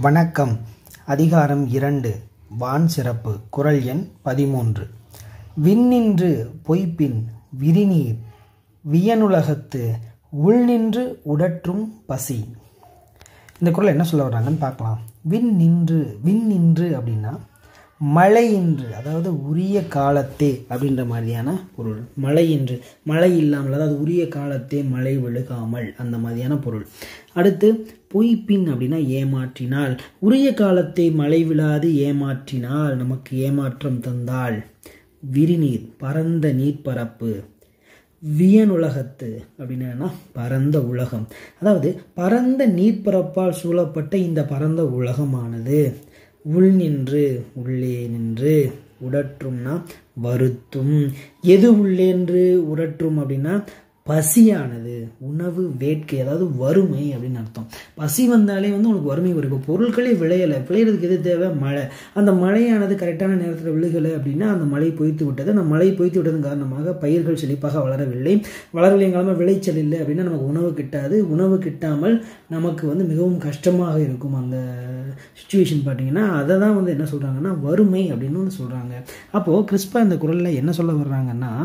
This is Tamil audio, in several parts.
வணக்கம் அதிகாரம் இரண்டு வான் சிறப்பு குரல் எண் பதிமூன்று விண்ணின்று பொய்ப்பின் விரிநீர் வியனுலகத்து உள்நின்று உடற்றும் பசி இந்த குரல் என்ன சொல்ல வர்றாங்கன்னு பார்க்கலாம் விண் நின்று விண் நின்று அப்படின்னா மழையின்று அதாவது உரிய காலத்தே அப்படின்ற மாதிரியான பொருள் மழையின்று மழை இல்லாமல் அதாவது உரிய காலத்தே மழை விழுகாமல் அந்த மாதிரியான பொருள் அடுத்து பொய்ப்பின் அப்படின்னா ஏமாற்றினால் உரிய காலத்தை மழை விழாது ஏமாற்றினால் நமக்கு ஏமாற்றம் தந்தால் விரிநீர் பரந்த நீர்ப்பரப்பு வியனுலகத்து அப்படின்னா பரந்த உலகம் அதாவது பரந்த நீர்ப்பரப்பால் சூழப்பட்ட இந்த பரந்த உலகமானது உள் நின்று உள்ளே நின்று உடற்றும்னா வருத்தும் எது உள்ளேன்று உடற்றும் அப்படின்னா பசியானது உணவு வேட்கை அதாவது வறுமை அப்படின்னு அர்த்தம் பசி வந்தாலே வந்து உனக்கு வறுமை வரும் இப்போ பொருட்களே விளையலை விளையிறதுக்கு எது தேவை மழை அந்த மழையானது கரெக்டான நேரத்தில் விழுகலை அப்படின்னா அந்த மழை பொய்த்து விட்டது அந்த மழை பொய்த்து விட்டதன் காரணமாக பயிர்கள் செழிப்பாக வளரவில்லை வளரவில்லை காலமாக விளைச்சல் இல்லை அப்படின்னா நமக்கு உணவு கிட்டாது உணவு கிட்டாமல் நமக்கு வந்து மிகவும் கஷ்டமாக இருக்கும் அந்த சுச்சுவேஷன் பார்த்தீங்கன்னா அதை தான் வந்து என்ன சொல்கிறாங்கன்னா வறுமை அப்படின்னு வந்து சொல்கிறாங்க அப்போது கிறிஸ்பா இந்த குரலில் என்ன சொல்ல வர்றாங்கன்னா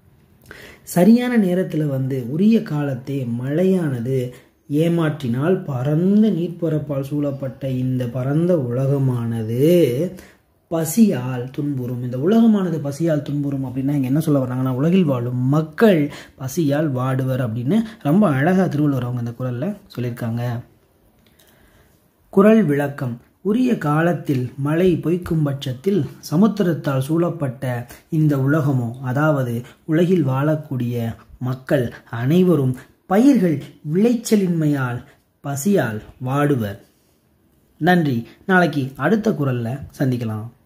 சரியான நேரத்தில் வந்து உரிய காலத்தே மழையானது ஏமாற்றினால் பரந்த நீர்ப்பரப்பால் சூழப்பட்ட இந்த பரந்த உலகமானது பசியால் துன்புறும் இந்த உலகமானது பசியால் துன்புறும் அப்படின்னா இங்கே என்ன சொல்ல வர்றாங்கன்னா உலகில் வாழும் மக்கள் பசியால் வாடுவர் அப்படின்னு ரொம்ப அழகாக திருவள்ளுவர் அவங்க இந்த குரலில் சொல்லியிருக்காங்க குரல் விளக்கம் உரிய காலத்தில் மழை பொய்க்கும் பட்சத்தில் சமுத்திரத்தால் சூழப்பட்ட இந்த உலகமோ அதாவது உலகில் வாழக்கூடிய மக்கள் அனைவரும் பயிர்கள் விளைச்சலின்மையால் பசியால் வாடுவர் நன்றி நாளைக்கு அடுத்த குரல்ல சந்திக்கலாம்